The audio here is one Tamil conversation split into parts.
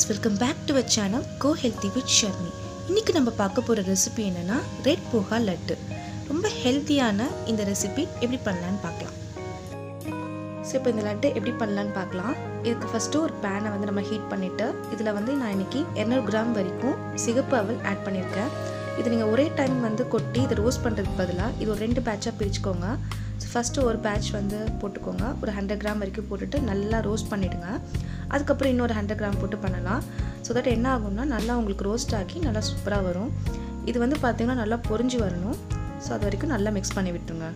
welcome back to our channel go healthy with Sharmi இன்றைக்கி நம்ம பார்க்க போகிற ரெசிபி என்னென்னா ரெட் போகா லட்டு ரொம்ப ஹெல்த்தியான இந்த ரெசிபி எப்படி பண்ணலான்னு பார்க்கலாம் ஸோ இப்போ இந்த லட்டு எப்படி பண்ணலான்னு பார்க்கலாம் இதுக்கு ஃபஸ்ட்டு ஒரு பேனை வந்து நம்ம ஹீட் பண்ணிவிட்டு இதில் வந்து நான் இன்றைக்கி இரநூறு கிராம் வரைக்கும் சிகப்பு அவல் ஆட் பண்ணியிருக்கேன் இது நீங்கள் ஒரே டைம் வந்து கொட்டி இதை ரோஸ்ட் பண்ணுறதுக்கு பதிலாக இது ஒரு ரெண்டு பேட்சாக பிரிச்சுக்கோங்க ஸோ ஃபஸ்ட்டு ஒரு பேட்ச் வந்து போட்டுக்கோங்க ஒரு ஹண்ட்ரட் கிராம் வரைக்கும் போட்டுட்டு நல்லா ரோஸ்ட் பண்ணிவிடுங்க அதுக்கப்புறம் இன்னொரு ஹண்ட்ரட் கிராம் போட்டு பண்ணலாம் ஸோ தட் என்ன ஆகும்னா நல்லா உங்களுக்கு ரோஸ்ட் ஆகி நல்லா சூப்பராக வரும் இது வந்து பார்த்திங்கன்னா நல்லா பொறிஞ்சு வரணும் ஸோ அது வரைக்கும் நல்லா மிக்ஸ் பண்ணி விட்டுருங்க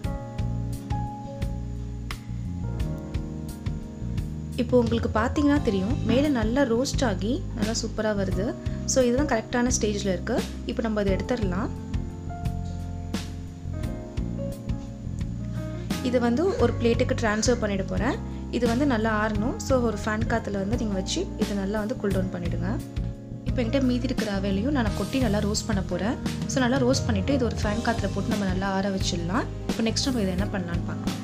இப்போ உங்களுக்கு பார்த்தீங்கன்னா தெரியும் மேலே நல்லா ரோஸ்ட் ஆகி நல்லா சூப்பராக வருது ஸோ இதுதான் கரெக்டான ஸ்டேஜில் இருக்குது இப்போ நம்ம அதை எடுத்துடலாம் இது வந்து ஒரு பிளேட்டுக்கு ட்ரான்ஸ்ஃபர் பண்ணிட போகிறேன் இது வந்து நல்லா ஆறணும் ஸோ ஒரு ஃபேன் காற்றுல வந்து நீங்கள் வச்சு இதை நல்லா வந்து கூல் டவுன் பண்ணிவிடுங்க இப்போ என்கிட்ட மீதி இருக்கிற அவையிலையும் நான் கொட்டி நல்லா ரோஸ்ட் பண்ண போகிறேன் ஸோ நல்லா ரோஸ்ட் பண்ணிவிட்டு இது ஒரு ஃபேன் காற்றுல போட்டு நம்ம நல்லா ஆற வச்சிடலாம் இப்போ நெக்ஸ்ட் நம்ம இதை என்ன பண்ணலான்னு பார்க்கலாம்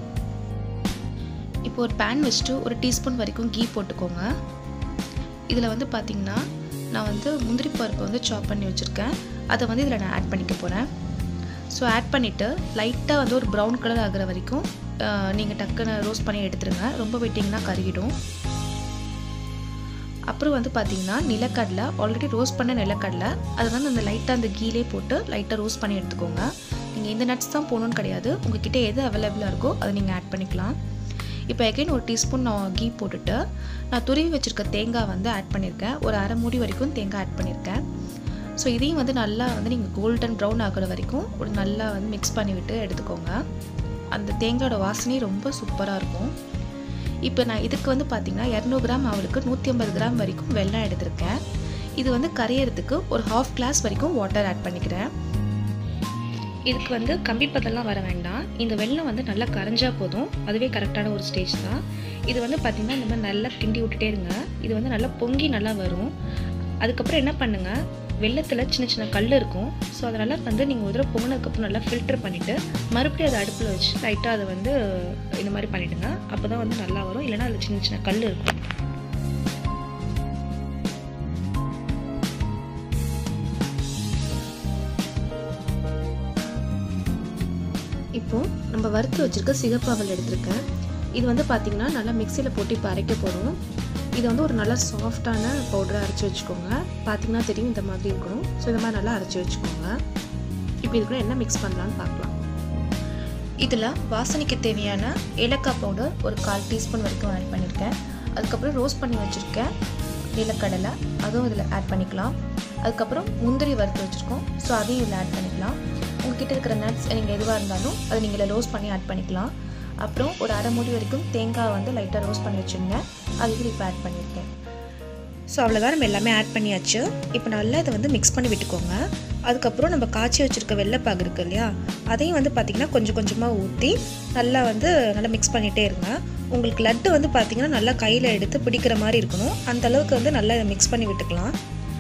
இப்போ ஒரு பேன் வச்சுட்டு ஒரு டீஸ்பூன் வரைக்கும் கீ போட்டுக்கோங்க இதில் வந்து பார்த்திங்கன்னா நான் வந்து முந்திரி பருப்பை வந்து சாப் பண்ணி வச்சுருக்கேன் அதை வந்து இதில் நான் ஆட் பண்ணிக்க போகிறேன் ஸோ ஆட் பண்ணிவிட்டு லைட்டாக வந்து ஒரு ப்ரௌன் கலர் ஆகிற வரைக்கும் நீங்கள் டக்குன்னு ரோஸ்ட் பண்ணி எடுத்துருங்க ரொம்ப விட்டிங்கன்னா கருகிடும் அப்புறம் வந்து பார்த்தீங்கன்னா நிலக்கடலை ஆல்ரெடி ரோஸ்ட் பண்ண நிலக்கடலை அதை வந்து அந்த லைட்டாக அந்த கீழே போட்டு லைட்டாக ரோஸ்ட் பண்ணி எடுத்துக்கோங்க நீங்கள் இந்த நட்ஸ் தான் போகணுன்னு கிடையாது உங்ககிட்ட எது அவைலபிளாக இருக்கோ அதை நீங்கள் ஆட் பண்ணிக்கலாம் இப்போ எகைன் ஒரு டீஸ்பூன் நான் கீ போட்டுட்டு நான் துருவி வச்சுருக்க தேங்காய் வந்து ஆட் பண்ணியிருக்கேன் ஒரு அரை மூடி வரைக்கும் தேங்காய் ஆட் பண்ணியிருக்கேன் ஸோ இதையும் வந்து நல்லா வந்து நீங்கள் கோல்டன் ப்ரௌன் ஆகிற வரைக்கும் ஒரு நல்லா வந்து மிக்ஸ் பண்ணி விட்டு எடுத்துக்கோங்க அந்த தேங்காயோட வாசனை ரொம்ப சூப்பராக இருக்கும் இப்போ நான் இதுக்கு வந்து பார்த்திங்கன்னா இரநூறு கிராம் அவளுக்கு நூற்றி ஐம்பது கிராம் வரைக்கும் வெல்லம் எடுத்திருக்கேன் இது வந்து கரையிறதுக்கு ஒரு ஹாஃப் கிளாஸ் வரைக்கும் வாட்டர் ஆட் பண்ணிக்கிறேன் இதுக்கு வந்து கம்பி பதெல்லாம் வர வேண்டாம் இந்த வெள்ளம் வந்து நல்லா கரைஞ்சா போதும் அதுவே கரெக்டான ஒரு ஸ்டேஜ் தான் இது வந்து பார்த்திங்கன்னா இந்த மாதிரி நல்லா கிண்டி விட்டுட்டே இருங்க இது வந்து நல்லா பொங்கி நல்லா வரும் அதுக்கப்புறம் என்ன பண்ணுங்கள் வெள்ளத்தில் சின்ன சின்ன கல் இருக்கும் ஸோ அதனால் வந்து நீங்கள் ஒரு தடவை பொங்கினதுக்கப்புறம் நல்லா ஃபில்டர் பண்ணிவிட்டு மறுபடியும் அதை அடுப்பில் வச்சு லைட்டாக அதை வந்து இந்த மாதிரி பண்ணிவிடுங்க அப்போ தான் வந்து நல்லா வரும் இல்லைனா அதில் சின்ன சின்ன கல் இருக்கும் இப்போது நம்ம வறுத்து வச்சுருக்க சிகப்பாவல் எடுத்திருக்கேன் இது வந்து பார்த்திங்கன்னா நல்லா மிக்சியில் போட்டு இப்போ அரைக்க போகிறோம் இது வந்து ஒரு நல்லா சாஃப்டான பவுடரை அரைச்சி வச்சுக்கோங்க பார்த்தீங்கன்னா தெரியும் இந்த மாதிரி இருக்கணும் ஸோ இந்த மாதிரி நல்லா அரைச்சி வச்சுக்கோங்க இப்போ இதுக்குள்ள என்ன மிக்ஸ் பண்ணலான்னு பார்க்கலாம் இதில் வாசனைக்கு தேவையான ஏலக்காய் பவுடர் ஒரு கால் டீஸ்பூன் வரைக்கும் ஆட் பண்ணியிருக்கேன் அதுக்கப்புறம் ரோஸ்ட் பண்ணி வச்சுருக்கேன் நிலக்கடலை அதுவும் இதில் ஆட் பண்ணிக்கலாம் அதுக்கப்புறம் முந்திரி வறுத்து வச்சுருக்கோம் ஸோ அதையும் இதில் ஆட் பண்ணிக்கலாம் உங்ககிட்ட இருக்கிற நட்ஸ் நீங்கள் எதுவாக இருந்தாலும் அதை நீங்கள் ரோஸ்ட் பண்ணி ஆட் பண்ணிக்கலாம் அப்புறம் ஒரு அரை மூடி வரைக்கும் தேங்காய் வந்து லைட்டாக ரோஸ்ட் பண்ணி வச்சுருந்தேன் அது இது இப்போ ஆட் பண்ணியிருக்கேன் ஸோ அவ்வளோதான் நம்ம எல்லாமே ஆட் பண்ணியாச்சு இப்போ நல்லா இதை வந்து மிக்ஸ் பண்ணி விட்டுக்கோங்க அதுக்கப்புறம் நம்ம காய்ச்சி வச்சுருக்க வெள்ளைப்பாகு இருக்குது இல்லையா அதையும் வந்து பார்த்திங்கன்னா கொஞ்சம் கொஞ்சமாக ஊற்றி நல்லா வந்து நல்லா மிக்ஸ் பண்ணிகிட்டே இருங்க உங்களுக்கு லட்டு வந்து பார்த்திங்கன்னா நல்லா கையில் எடுத்து பிடிக்கிற மாதிரி இருக்கணும் அந்த அளவுக்கு வந்து நல்லா மிக்ஸ் பண்ணி விட்டுக்கலாம்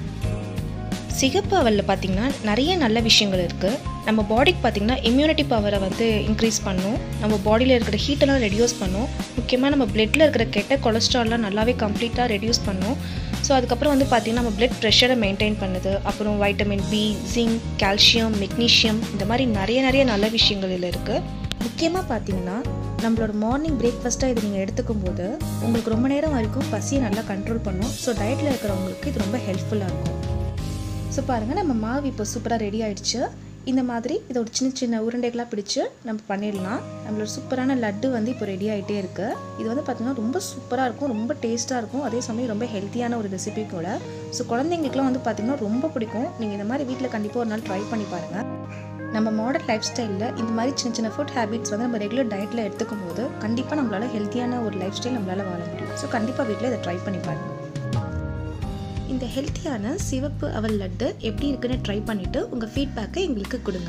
சிகப்பு அவலில் பார்த்திங்கன்னா நிறைய நல்ல விஷயங்கள் இருக்குது நம்ம பாடிக்கு பார்த்திங்கன்னா இம்யூனிட்டி பவரை வந்து இன்க்ரீஸ் பண்ணும் நம்ம பாடியில் இருக்கிற ஹீட்டெல்லாம் ரெடியூஸ் பண்ணும் முக்கியமாக நம்ம பிளட்டில் இருக்கிற கெட்ட கொலஸ்ட்ரால்லாம் நல்லாவே கம்ப்ளீட்டாக ரெடியூஸ் பண்ணும் ஸோ அதுக்கப்புறம் வந்து பார்த்திங்கன்னா நம்ம பிளட் ப்ரெஷரை மெயின்டைன் பண்ணுது அப்புறம் vitamin B zinc calcium magnesium இந்த மாதிரி நிறைய நிறைய நல்ல விஷயங்கள் இதில் இருக்குது முக்கியமாக பார்த்தீங்கன்னா நம்மளோட மார்னிங் பிரேக்ஃபாஸ்ட்டாக இதை நீங்கள் எடுத்துக்கும் போது உங்களுக்கு ரொம்ப நேரம் வரைக்கும் பசியை நல்லா கண்ட்ரோல் பண்ணும் ஸோ டயட்டில் இருக்கிறவங்களுக்கு இது ரொம்ப ஹெல்ப்ஃபுல்லாக இருக்கும் ஸோ பாருங்கள் நம்ம மாவு இப்போ சூப்பராக ரெடி ஆகிடுச்சு இந்த மாதிரி இதை ஒரு சின்ன சின்ன உருண்டைகளாக பிடிச்சி நம்ம பண்ணிடலாம் நம்மளோட சூப்பரான லட்டு வந்து இப்போ ரெடி ஆகிட்டே இருக்குது இது வந்து பார்த்திங்கன்னா ரொம்ப சூப்பராக இருக்கும் ரொம்ப டேஸ்ட்டாக இருக்கும் அதே சமயம் ரொம்ப ஹெல்த்தியான ஒரு ரெசிபி கூட ஸோ குழந்தைங்களுக்குலாம் வந்து பார்த்திங்கன்னா ரொம்ப பிடிக்கும் நீங்கள் இந்த மாதிரி வீட்டில் கண்டிப்பாக ஒரு நாள் ட்ரை பண்ணி பாருங்கள் நம்ம மாடர்ன் லைஃப் ஸ்டைலில் இந்த மாதிரி சின்ன சின்ன ஃபுட் ஹேபிட்ஸ் வந்து நம்ம ரெகுலர் டயட்டில் எடுத்துக்கும் போது கண்டிப்பாக நம்மளால் ஹெல்த்தியான ஒரு லைஃப் ஸ்டைல் நம்மளால் வாழ முடியும் ஸோ கண்டிப்பாக வீட்டில் இதை ட்ரை பண்ணி பாருங்கள் இந்த ஹெல்த்தியான சிவப்பு அவல் லட்டு எப்படி இருக்குன்னு ட்ரை பண்ணிவிட்டு உங்கள் ஃபீட்பேக்கை எங்களுக்கு கொடுங்க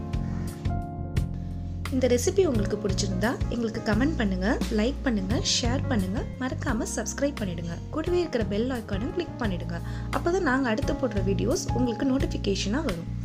இந்த ரெசிபி உங்களுக்கு பிடிச்சிருந்தா எங்களுக்கு கமெண்ட் பண்ணுங்கள் லைக் பண்ணுங்கள் ஷேர் பண்ணுங்கள் மறக்காமல் சப்ஸ்கிரைப் பண்ணிடுங்க கூடவே இருக்கிற பெல் ஐக்கானும் கிளிக் பண்ணிடுங்க அப்போ தான் நாங்கள் அடுத்து போடுற வீடியோஸ் உங்களுக்கு நோட்டிஃபிகேஷனாக வரும்